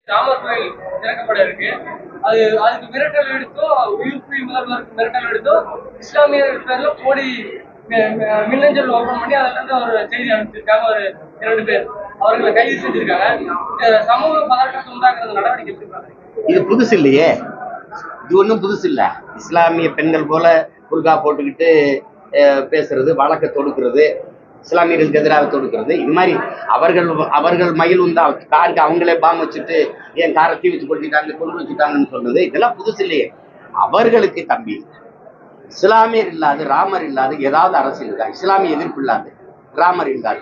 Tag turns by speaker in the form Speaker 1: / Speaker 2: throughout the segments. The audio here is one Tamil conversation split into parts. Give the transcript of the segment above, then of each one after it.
Speaker 1: ராமர் கோயில் திறக்கப்பட இருக்கு அது அதுக்கு மிரட்டல் எடுத்தோம் யூபி முதல்வருக்கு மிரட்டல் எடுத்தோம் இஸ்லாமிய பேர்ல கோடி மி- மி- மின்னஞ்சல் ஓபன் பண்ணி அதுல இருந்து ஒரு செய்தி அனுப்பிச்சிருக்காங்க ஒரு இரண்டு பேர் அவர்களை கைது செஞ்சிருக்காங்க இந்த சமூக பதற்றத்தை உண்டாக்குறது நடவடிக்கை எப்படி பாக்குறீங்க
Speaker 2: இது புதுசு இல்லையே இது ஒன்றும் புதுசு இல்லை இஸ்லாமிய பெண்கள் போல புர்கா போட்டுக்கிட்டு அஹ், பேசுறது வழக்க தொடுக்கிறது இஸ்லாமியர்களுக்கு எதிராக தொடுக்கிறது இது மாதிரி அவர்கள் அவர்கள் மயில் உந்தா காருக்கு அவங்களே பாம் வச்சுட்டு என் காரை தீ வச்சு கொளுத்திட்டாங்க கொண்டு வச்சுட்டாங்கன்னு சொன்னது இதெல்லாம் புதுசு இல்லையே அவர்களுக்கு தம்பி இஸ்லாமியர் இல்லாத ராமர் இல்லாத ஏதாவது அரசியல் இருக்கா இஸ்லாமிய எதிர்ப்பு இல்லாத ராமர் இல்லாத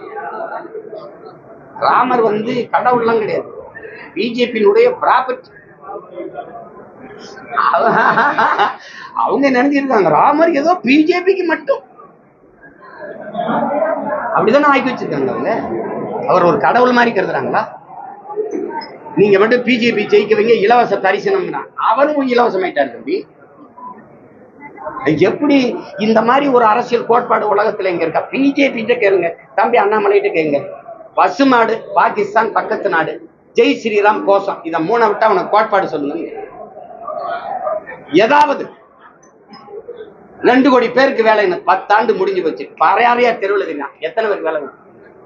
Speaker 2: ராமர் வந்து கடவுள்லாம் கிடையாது பிஜேபியினுடைய ப்ராப்பர்ட்டி அவங்க நினைச்சிருக்காங்க ராமர் ஏதோ பிஜேபிக்கு மட்டும் அப்படிதானே ஆக்கி வச்சிருக்காங்க அவங்க அவர் ஒரு கடவுள் மாதிரி கருதுறாங்களா நீங்க மட்டும் பிஜேபி ஜெயிக்க வைங்க இலவச தரிசனம்னா அவரும் இலவசமாயிட்டார் தம்பி எப்படி இந்த மாதிரி ஒரு அரசியல் கோட்பாடு உலகத்துல எங்க இருக்கா பிஜேபி கேளுங்க தம்பி அண்ணாமலைகிட்ட கேளுங்க பசுமாடு பாகிஸ்தான் பக்கத்து நாடு ஜெய் ஸ்ரீராம் கோஷம் இத மூணை விட்டா அவனுக்கு கோட்பாடு சொல்லுங்க ஏதாவது ரெண்டு கோடி பேருக்கு வேலை என்ன பத்தாண்டு முடிஞ்சு போச்சு பறையாறையா தெருவில் தெரியும் எத்தனை பேருக்கு வேலை இருக்கு?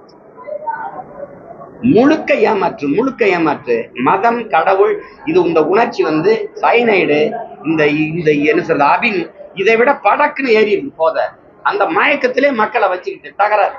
Speaker 2: முழுக்க ஏமாற்று முழுக்க ஏமாற்று மதம் கடவுள் இது இந்த உணர்ச்சி வந்து சைனைடு இந்த இந்த என்ன சொல்றது அபின் இதை விட படக்குன்னு ஏறி இருக்கு போத அந்த மயக்கத்திலே மக்களை வச்சுக்கிட்டு தகராறு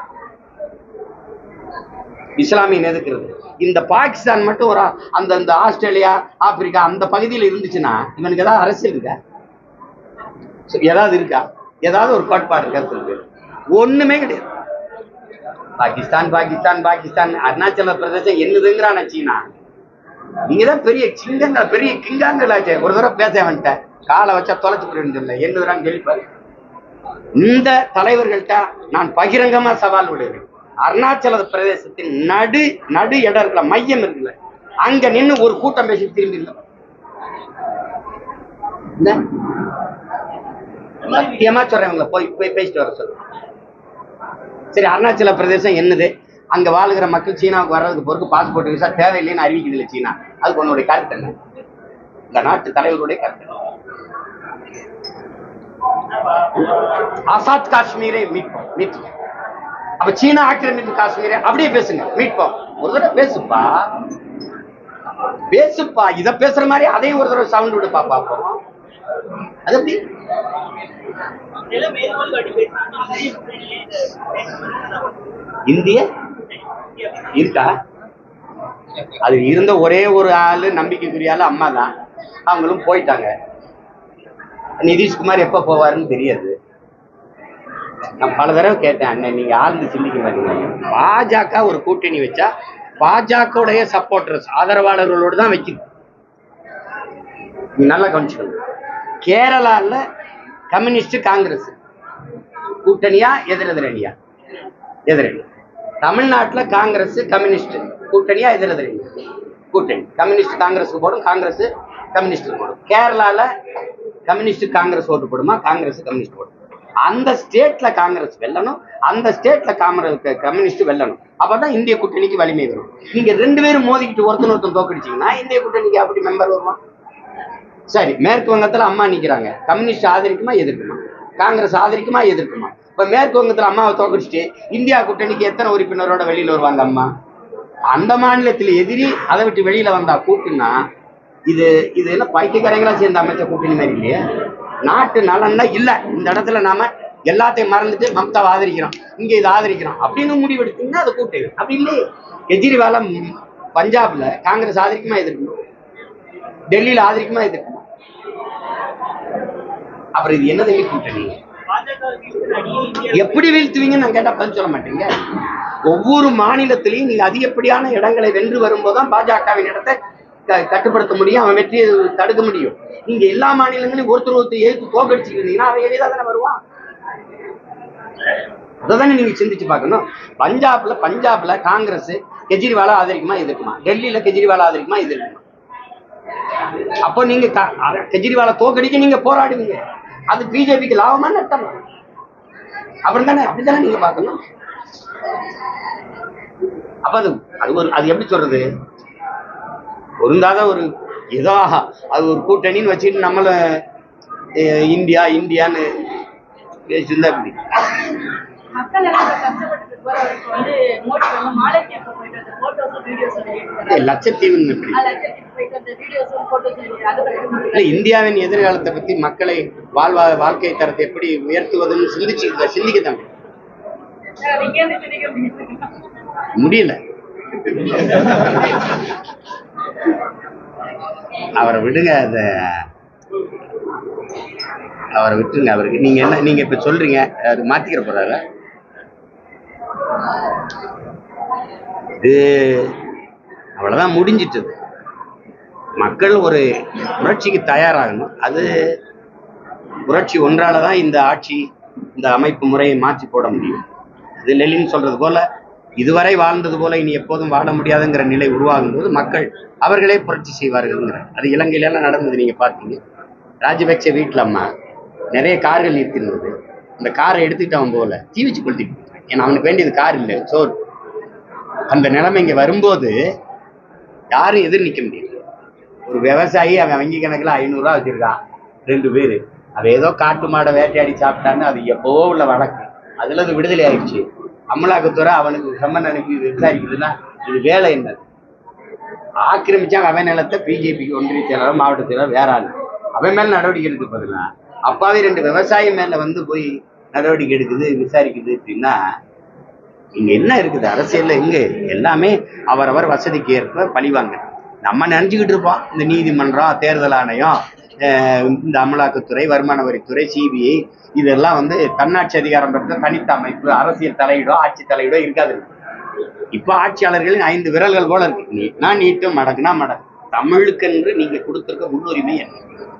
Speaker 2: இஸ்லாமியன் எதுக்குறது இந்த பாகிஸ்தான் மட்டும் ஒரு அந்த அந்த ஆஸ்திரேலியா ஆப்பிரிக்கா அந்த பகுதியில் இருந்துச்சுன்னா இவனுக்கு ஏதாவது அரசியல் இருக்கா சரி, ஏதாவது இருக்கா ஏதாவது ஒரு கோட்பாடு கருத்து இருக்கு ஒண்ணுமே கிடையாது பாகிஸ்தான் பாகிஸ்தான் பாகிஸ்தான் அருணாச்சல பிரதேசம் என்னதுங்கிறான சீனா நீங்க தான் பெரிய சிங்கங்கள் பெரிய கிங்காங்களாச்சே ஒரு தடவை பேச வந்துட்டேன் காலை வச்சா தொலைச்சு போயிருந்து இல்லை என்னதுறான்னு கேள்விப்பாரு இந்த தலைவர்கள்ட்ட நான் பகிரங்கமா சவால் விடுகிறேன் அருணாச்சல பிரதேசத்தின் நடு நடு இடம் இருக்குல்ல மையம் இருக்குல்ல அங்க நின்னு ஒரு கூட்டம் பேசி திரும்பி இல்லை சத்தியமா சொல்றேன் இவங்களை போய் போய் பேசிட்டு வர சொல்லு சரி அருணாச்சல பிரதேசம் என்னது அங்க வாழுகிற மக்கள் சீனாவுக்கு வர்றதுக்கு பொறுத்து பாஸ்போர்ட் விசா தேவையில்லைன்னு அறிவிக்குது இல்லை சீனா அதுக்கு உன்னுடைய கருத்து என்ன இந்த நாட்டு தலைவருடைய கருத்து என்ன? ஆசாத் காஷ்மீரை மீட்போம் மீட்போம் அப்ப சீனா ஆக்கிரமிப்பு காஷ்மீரை அப்படியே பேசுங்க மீட்போம் ஒரு தடவை பேசுப்பா பேசுப்பா இத பேசுற மாதிரி அதையும் ஒரு தடவை சவுண்ட் விடுப்பா பாப்போம் அது எப்படி இந்திய இருக்கா அது இருந்த ஒரே ஒரு ஆளு நம்பிக்கைக்குரிய ஆளு அம்மா தான் அவங்களும் போயிட்டாங்க நிதிஷ்குமார் எப்ப போவாருன்னு தெரியாது நான் பல தடவை கேட்டேன் அண்ணன் நீங்க ஆழ்ந்து சிந்திக்க மாட்டீங்க பாஜக ஒரு கூட்டணி வச்சா பாஜகவுடைய சப்போர்டர்ஸ் ஆதரவாளர்களோடு தான் வைக்குது நீங்க நல்லா கவனிச்சுக்கணும் கேரளால கம்யூனிஸ்ட் காங்கிரஸ் கூட்டணியா எதிரெதிரணியா எதிரணி தமிழ்நாட்டுல காங்கிரஸ் கம்யூனிஸ்ட் கூட்டணியா எதிரெதிரணி கூட்டணி கம்யூனிஸ்ட் காங்கிரஸ் போடும் காங்கிரஸ் கம்யூனிஸ்ட் போடும் கேரளால கம்யூனிஸ்ட் காங்கிரஸ் ஓட்டு போடுமா காங்கிரஸ் கம்யூனிஸ்ட் போடும் அந்த ஸ்டேட்ல காங்கிரஸ் வெல்லணும் அந்த ஸ்டேட்ல காங்கிரஸ் கம்யூனிஸ்ட் வெல்லணும் அப்பதான் இந்திய கூட்டணிக்கு வலிமை வரும் நீங்க ரெண்டு பேரும் மோதிக்கிட்டு ஒருத்தன் ஒருத்தன் தோக்கடிச்சீங்கன்னா இந்திய கூட்டணிக்கு அப்படி மெம்பர் வருமா சரி மேற்கு வங்கத்துல அம்மா நிக்கிறாங்க கம்யூனிஸ்ட் ஆதரிக்குமா எதிர்க்குமா காங்கிரஸ் ஆதரிக்குமா எதிர்க்குமா இப்ப மேற்கு வங்கத்துல அம்மாவை தோக்கடிச்சுட்டு இந்தியா கூட்டணிக்கு எத்தனை உறுப்பினரோட வெளியில வருவாங்க அம்மா அந்த மாநிலத்தில் எதிரி அதை விட்டு வெளியில வந்தா கூட்டுன்னா இது இது என்ன பைத்தியக்காரங்களா சேர்ந்த அமைச்ச கூட்டணி மாதிரி இல்லையா நாட்டு நலன்னா இல்ல இந்த இடத்துல நாம எல்லாத்தையும் மறந்துட்டு மம்தாவை ஆதரிக்கிறோம் இங்க இதை ஆதரிக்கிறோம் அப்படின்னு முடிவெடுத்தீங்கன்னா அது கூட்டணி அப்படி இல்லையே கெஜ்ரிவால ம், பஞ்சாப்ல காங்கிரஸ் ஆதரிக்குமா எதிர்க்குமா டெல்லியில ஆதரிக்குமா எதிர்க்குமா அப்புறம் இது என்னது கூட்டணி எப்படி வீழ்த்துவீங்கன்னு நான் கேட்டா பதில் சொல்ல மாட்டீங்க ஒவ்வொரு மாநிலத்திலையும் நீங்க அதிகப்படியான இடங்களை வென்று வரும்போதுதான் பாஜகவின் இடத்தை க- கட்டுப்படுத்த முடியும் அவன் வெற்றியை தடுக்க முடியும் நீங்க எல்லா மாநிலங்களையும் ஒருத்தர் ஒருத்தர் எதிர்த்து தோக்கடிச்சுட்டு இருந்தீங்கன்னா அவன் எளிதாக தானே வருவான் அதைதானே நீங்க சிந்திச்சு பார்க்கணும் பஞ்சாப்ல பஞ்சாப்ல காங்கிரஸ் கெஜ்ரிவாலை ஆதரிக்குமா எதிர்க்குமா டெல்லியில கெஜ்ரிவாலை ஆதரிக்குமா எதிர்க்குமா அப்போ நீங்க க- அ- கெஜ்ரிவாலை தோக்கடிக்க நீங்க போராடுவீங்க அது பிஜேபிக்கு லாபமா நட்டமா அப்புறம் தானே அப்படித்தானே நீங்க பார்க்கணும் அப்ப அது அது ஒரு அது எப்படி சொல்றது பொருந்தாத ஒரு ஏதோ அது ஒரு கூட்டணின்னு வச்சுட்டு நம்மள அஹ், இந்தியா இந்தியான்னு பேசியிருந்தா இப்படி
Speaker 3: மக்கள் எல்லாம் இப்ப கஷ்டப்பட்டு போறவருக்கு வந்து மோடி வந்து மாலைத்தீவுக்கு போயிட்டு அந்த போட்டோஸ் வீடியோஸ்
Speaker 2: ஏய், லட்சத்தீவுன்னு இப்படி
Speaker 3: லட்சத்தீவு போயிட்டு அந்த வீடியோஸ் போட்டோஸ் அதை பத்தி
Speaker 2: இல்ல இந்தியாவின் எதிர்காலத்தை பத்தி மக்களை வாழ்வா வாழ்க்கை தரத்தை எப்படி உயர்த்துவதுன்னு சிந்திச்சு சிந்திக்க தான்
Speaker 3: நீங்க இருந்து சிரிக்க முடியும்
Speaker 2: முடியல அவரை விடுங்க அத அவரை விட்டுருங்க அவருக்கு நீங்க என்ன நீங்க இப்ப சொல்றீங்க அது மாத்திக்கிற போறாரு இது அவ்வளவுதான் முடிஞ்சிட்டது மக்கள் ஒரு புரட்சிக்கு தயாராகணும் அது புரட்சி ஒன்றால தான் இந்த ஆட்சி இந்த அமைப்பு முறையை மாற்றி போட முடியும் இது லெலின் சொல்றது போல இதுவரை வாழ்ந்தது போல இனி எப்போதும் வாழ முடியாதுங்கிற நிலை உருவாகும் போது மக்கள் அவர்களே புரட்சி செய்வார்கள்ங்கிற அது இலங்கையில எல்லாம் நடந்தது நீங்க பார்த்தீங்க ராஜபக்சே வீட்டுல அம்மா நிறைய கார்கள் நிறுத்திருந்தது அந்த காரை எடுத்துக்கிட்டு அவன் போல தீ வச்சு கொளுத்திட்டு போயிட்டான். ஏன்னா அவனுக்கு வேண்டியது கார் இல்லை சோறு அந்த நிலைமை இங்க வரும்போது யாரும் எதிர் நிக்க முடியல ஒரு விவசாயி அவன் வங்கி கணக்குல ஐநூறுரூவா வச்சிருக்கான் ரெண்டு பேர் அவன் ஏதோ காட்டு மாடை வேட்டையாடி சாப்பிட்டான்னு அது எப்போவோ உள்ள வழக்கு அதுல அது விடுதலை ஆயிடுச்சு அமலாக்கத்துறை அவனுக்கு சம்மன் அனுப்பி விசாரிக்குதுன்னா இது வேலை என்ன ஆக்கிரமிச்சான் அவன் நிலத்தை பிஜேபிக்கு ஒன்றிய செயலாளர் மாவட்ட செயலாளர் வேற ஆள் அவன் மேல நடவடிக்கை எடுக்க பதிலா அப்பாவே ரெண்டு விவசாயி மேல வந்து போய் நடவடிக்கை எடுக்குது விசாரிக்குது அப்படின்னா இங்க என்ன இருக்குது அரசியல்ல எங்க எல்லாமே அவரவர் வசதிக்கு ஏற்ப பழிவாங்க நம்ம நினைச்சுக்கிட்டு இருப்போம் இந்த நீதிமன்றம் தேர்தல் ஆணையம் அஹ் இந்த அமலாக்கத்துறை வருமான வரித்துறை சிபிஐ இதெல்லாம் வந்து தன்னாட்சி அதிகாரம் பெற்ற தனித்த அமைப்பு அரசியல் தலையீடோ ஆட்சி தலையீடோ இருக்காது இப்ப ஆட்சியாளர்களின் ஐந்து விரல்கள் போல இருக்கு நீட்னா நீட்டு மடக்குனா மடக்கு தமிழுக்கென்று நீங்க கொடுத்திருக்க முன்னுரிமை என்ன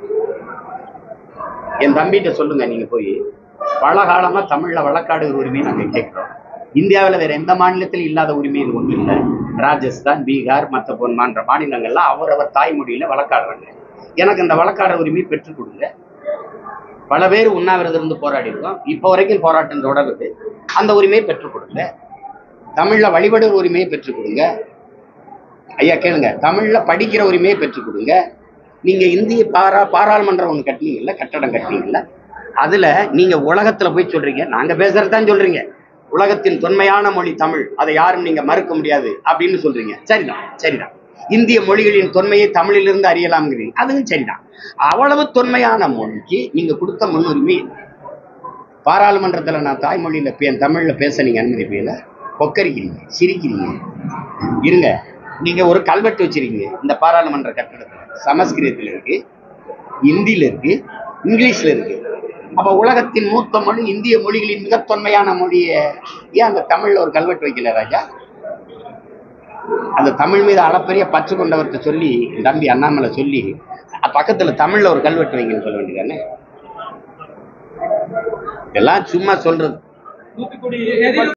Speaker 2: என் தம்பிகிட்ட சொல்லுங்க நீங்க போய் பல காலமா தமிழ்ல வழக்காடுகிற உரிமையை நாங்க கேட்கிறோம் இந்தியாவில் வேற எந்த மாநிலத்திலும் இல்லாத உரிமை இது ஒன்றும் இல்லை ராஜஸ்தான் பீகார் மற்ற போன்ற மாநிலங்கள்லாம் அவரவர் தாய்மொழியில வழக்காடுறாங்க எனக்கு இந்த வழக்காடுற உரிமையை பெற்றுக் கொடுங்க பல பேர் உண்ணாவிரதம் இருந்து போராடி இருக்கோம் இப்போ வரைக்கும் போராட்டம் தொடருது அந்த உரிமையை பெற்றுக் கொடுங்க தமிழ்ல வழிபடுற உரிமையை பெற்றுக் கொடுங்க ஐயா கேளுங்க தமிழ்ல படிக்கிற உரிமையை பெற்றுக் கொடுங்க நீங்க இந்திய பாரா பாராளுமன்றம் ஒன்று கட்டினீங்கல்ல கட்டடம் கட்டினீங்கல்ல அதுல நீங்க உலகத்துல போய் சொல்றீங்க நாங்க பேசுறதுதான் சொல்றீங்க உலகத்தின் தொன்மையான மொழி தமிழ் அதை யாரும் நீங்க மறுக்க முடியாது அப்படின்னு சொல்றீங்க சரிதான் சரிதான் இந்திய மொழிகளின் தொன்மையை தமிழிலிருந்து அறியலாம்ங்கிறீங்க அதுவும் சரிதான் அவ்வளவு தொன்மையான மொழிக்கு நீங்க கொடுத்த முன்னுரிமை என்ன? பாராளுமன்றத்துல நான் தாய்மொழியில பே தமிழ்ல பேச நீங்க அனுமதிப்பீங்கள கொக்கரிக்கிறீங்க சிரிக்கிறீங்க இருங்க நீங்க ஒரு கல்வெட்டு வச்சிருக்கீங்க இந்த பாராளுமன்ற கட்டடத்துல சமஸ்கிருதத்துல இருக்கு இந்தியில இருக்கு இங்கிலீஷ்ல இருக்கு அப்ப உலகத்தின் மூத்த மொழி இந்திய மொழிகளின் மிக தொன்மையான மொழிய ஏன் அந்த தமிழ்ல ஒரு கல்வெட்டு வைக்கல ராஜா அந்த தமிழ் மீது அளப்பரிய பற்று கொண்டவர்கிட்ட சொல்லி என் தம்பி அண்ணாமலை சொல்லி அ- பக்கத்துல தமிழ்ல ஒரு கல்வெட்டு வைங்கன்னு சொல்ல வேண்டியதானே இதெல்லாம் சும்மா சொல்றது
Speaker 1: தூத்துக்குடி எரியூர்